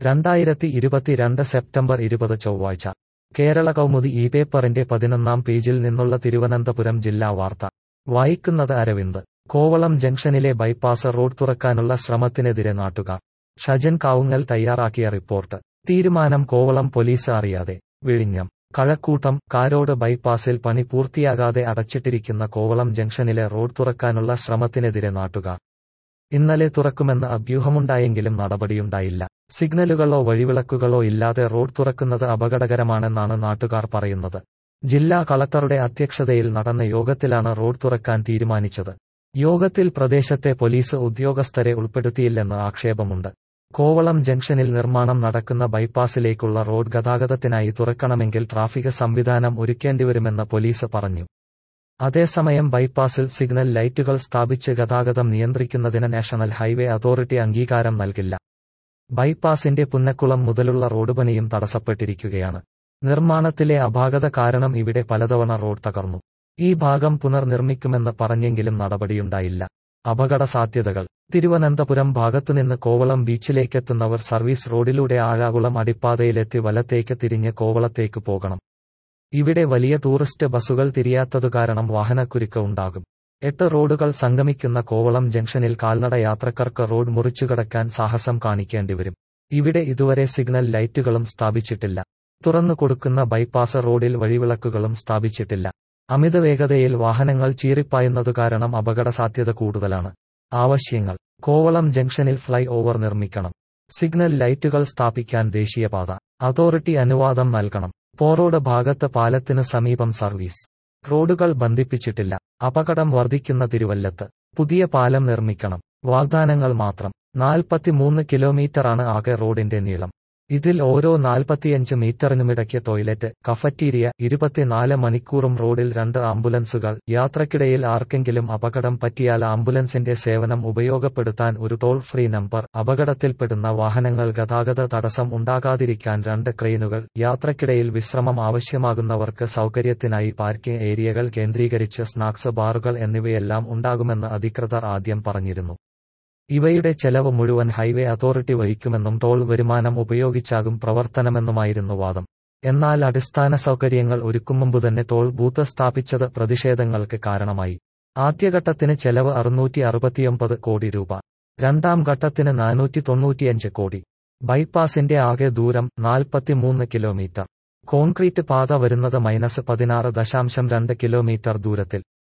രണ്ടായിരത്തി ഇരുപത്തിരണ്ട് സെപ്റ്റംബർ ഇരുപത് ചൊവ്വാഴ്ച കേരള കൗമുദി ഈ പേപ്പറിന്റെ പതിനൊന്നാം പേജിൽ നിന്നുള്ള തിരുവനന്തപുരം ജില്ലാ വാർത്ത വായിക്കുന്നത് അരവിന്ദ് കോവളം ജംഗ്ഷനിലെ ബൈപ്പാസ് റോഡ് തുറക്കാനുള്ള ശ്രമത്തിനെതിരെ നാട്ടുകാർ ഷജൻ കാവുങ്ങൽ തയ്യാറാക്കിയ റിപ്പോർട്ട് തീരുമാനം കോവളം പോലീസ് അറിയാതെ വിഴിഞ്ഞം കഴക്കൂട്ടം കാരോട് ബൈപ്പാസിൽ പണി പൂർത്തിയാകാതെ അടച്ചിട്ടിരിക്കുന്ന കോവളം ജംഗ്ഷനിലെ റോഡ് തുറക്കാനുള്ള ശ്രമത്തിനെതിരെ നാട്ടുകാർ ഇന്നലെ തുറക്കുമെന്ന് അഭ്യൂഹമുണ്ടായെങ്കിലും നടപടിയുണ്ടായില്ല സിഗ്നലുകളോ വഴിവിളക്കുകളോ ഇല്ലാതെ റോഡ് തുറക്കുന്നത് അപകടകരമാണെന്നാണ് നാട്ടുകാർ പറയുന്നത് ജില്ലാ കളക്ടറുടെ അധ്യക്ഷതയിൽ നടന്ന യോഗത്തിലാണ് റോഡ് തുറക്കാൻ തീരുമാനിച്ചത് യോഗത്തിൽ പ്രദേശത്തെ പോലീസ് ഉദ്യോഗസ്ഥരെ ഉൾപ്പെടുത്തിയില്ലെന്ന് ആക്ഷേപമുണ്ട് കോവളം ജംഗ്ഷനിൽ നിർമ്മാണം നടക്കുന്ന ബൈപ്പാസിലേക്കുള്ള റോഡ് ഗതാഗതത്തിനായി തുറക്കണമെങ്കിൽ ട്രാഫിക് സംവിധാനം ഒരുക്കേണ്ടിവരുമെന്ന് പോലീസ് പറഞ്ഞു അതേസമയം ബൈപ്പാസിൽ സിഗ്നൽ ലൈറ്റുകൾ സ്ഥാപിച്ച് ഗതാഗതം നിയന്ത്രിക്കുന്നതിന് നാഷണൽ ഹൈവേ അതോറിറ്റി അംഗീകാരം നൽകില്ല ബൈപ്പാസിന്റെ പുന്നക്കുളം മുതലുള്ള റോഡ് പണിയും തടസ്സപ്പെട്ടിരിക്കുകയാണ് നിർമ്മാണത്തിലെ അപാകത കാരണം ഇവിടെ പലതവണ റോഡ് തകർന്നു ഈ ഭാഗം പുനർനിർമ്മിക്കുമെന്ന് പറഞ്ഞെങ്കിലും നടപടിയുണ്ടായില്ല അപകട സാധ്യതകൾ തിരുവനന്തപുരം ഭാഗത്തുനിന്ന് കോവളം ബീച്ചിലേക്കെത്തുന്നവർ സർവീസ് റോഡിലൂടെ ആഴാകുളം അടിപ്പാതയിലെത്തി വലത്തേക്ക് തിരിഞ്ഞ് കോവളത്തേക്ക് പോകണം ഇവിടെ വലിയ ടൂറിസ്റ്റ് ബസ്സുകൾ തിരിയാത്തതു കാരണം വാഹനക്കുരുക്ക് ഉണ്ടാകും എട്ട് റോഡുകൾ സംഗമിക്കുന്ന കോവളം ജംഗ്ഷനിൽ കാൽനട യാത്രക്കാർക്ക് റോഡ് മുറിച്ചുകടക്കാൻ സാഹസം കാണിക്കേണ്ടിവരും ഇവിടെ ഇതുവരെ സിഗ്നൽ ലൈറ്റുകളും സ്ഥാപിച്ചിട്ടില്ല തുറന്നു കൊടുക്കുന്ന ബൈപ്പാസ് റോഡിൽ വഴിവിളക്കുകളും സ്ഥാപിച്ചിട്ടില്ല അമിതവേഗതയിൽ വാഹനങ്ങൾ ചീറിപ്പായുന്നതു കാരണം അപകട സാധ്യത കൂടുതലാണ് ആവശ്യങ്ങൾ കോവളം ജംഗ്ഷനിൽ ഫ്ലൈ ഓവർ നിർമ്മിക്കണം സിഗ്നൽ ലൈറ്റുകൾ സ്ഥാപിക്കാൻ ദേശീയപാത അതോറിറ്റി അനുവാദം നൽകണം പോറോഡ് ഭാഗത്ത് പാലത്തിന് സമീപം സർവീസ് റോഡുകൾ ബന്ധിപ്പിച്ചിട്ടില്ല അപകടം വർദ്ധിക്കുന്ന തിരുവല്ലത്ത് പുതിയ പാലം നിർമ്മിക്കണം വാഗ്ദാനങ്ങൾ മാത്രം നാൽപ്പത്തിമൂന്ന് കിലോമീറ്ററാണ് ആകെ റോഡിന്റെ നീളം ഇതിൽ ഓരോ നാൽപ്പത്തിയഞ്ച് മീറ്ററിനുമിടയ്ക്ക് ടോയ്ലറ്റ് കഫറ്റീരിയ ഇരുപത്തിനാല് മണിക്കൂറും റോഡിൽ രണ്ട് ആംബുലൻസുകൾ യാത്രക്കിടയിൽ ആർക്കെങ്കിലും അപകടം പറ്റിയാൽ ആംബുലൻസിന്റെ സേവനം ഉപയോഗപ്പെടുത്താൻ ഒരു ടോൾ ഫ്രീ നമ്പർ അപകടത്തിൽപ്പെടുന്ന വാഹനങ്ങൾ ഗതാഗത തടസ്സം ഉണ്ടാകാതിരിക്കാൻ രണ്ട് ക്രെയിനുകൾ യാത്രക്കിടയിൽ വിശ്രമം ആവശ്യമാകുന്നവർക്ക് സൗകര്യത്തിനായി പാർക്കിംഗ് ഏരിയകൾ കേന്ദ്രീകരിച്ച് സ്നാക്സ് ബാറുകൾ എന്നിവയെല്ലാം ഉണ്ടാകുമെന്ന് അധികൃതർ ആദ്യം പറഞ്ഞിരുന്നു ഇവയുടെ ചെലവ് മുഴുവൻ ഹൈവേ അതോറിറ്റി വഹിക്കുമെന്നും ടോൾ വരുമാനം ഉപയോഗിച്ചാകും പ്രവർത്തനമെന്നുമായിരുന്നു വാദം എന്നാൽ അടിസ്ഥാന സൗകര്യങ്ങൾ ഒരുക്കും മുമ്പ് തന്നെ ടോൾ ബൂത്ത് സ്ഥാപിച്ചത് പ്രതിഷേധങ്ങൾക്ക് കാരണമായി ആദ്യഘട്ടത്തിന് ചെലവ് അറുന്നൂറ്റി അറുപത്തിയൊമ്പത് കോടി രൂപ രണ്ടാം ഘട്ടത്തിന് നാനൂറ്റി തൊണ്ണൂറ്റിയഞ്ച് കോടി ബൈപ്പാസിന്റെ ആകെ ദൂരം നാൽപ്പത്തിമൂന്ന് കിലോമീറ്റർ കോൺക്രീറ്റ് പാത വരുന്നത് മൈനസ് പതിനാറ് ദശാംശം രണ്ട് കിലോമീറ്റർ ദൂരത്തിൽ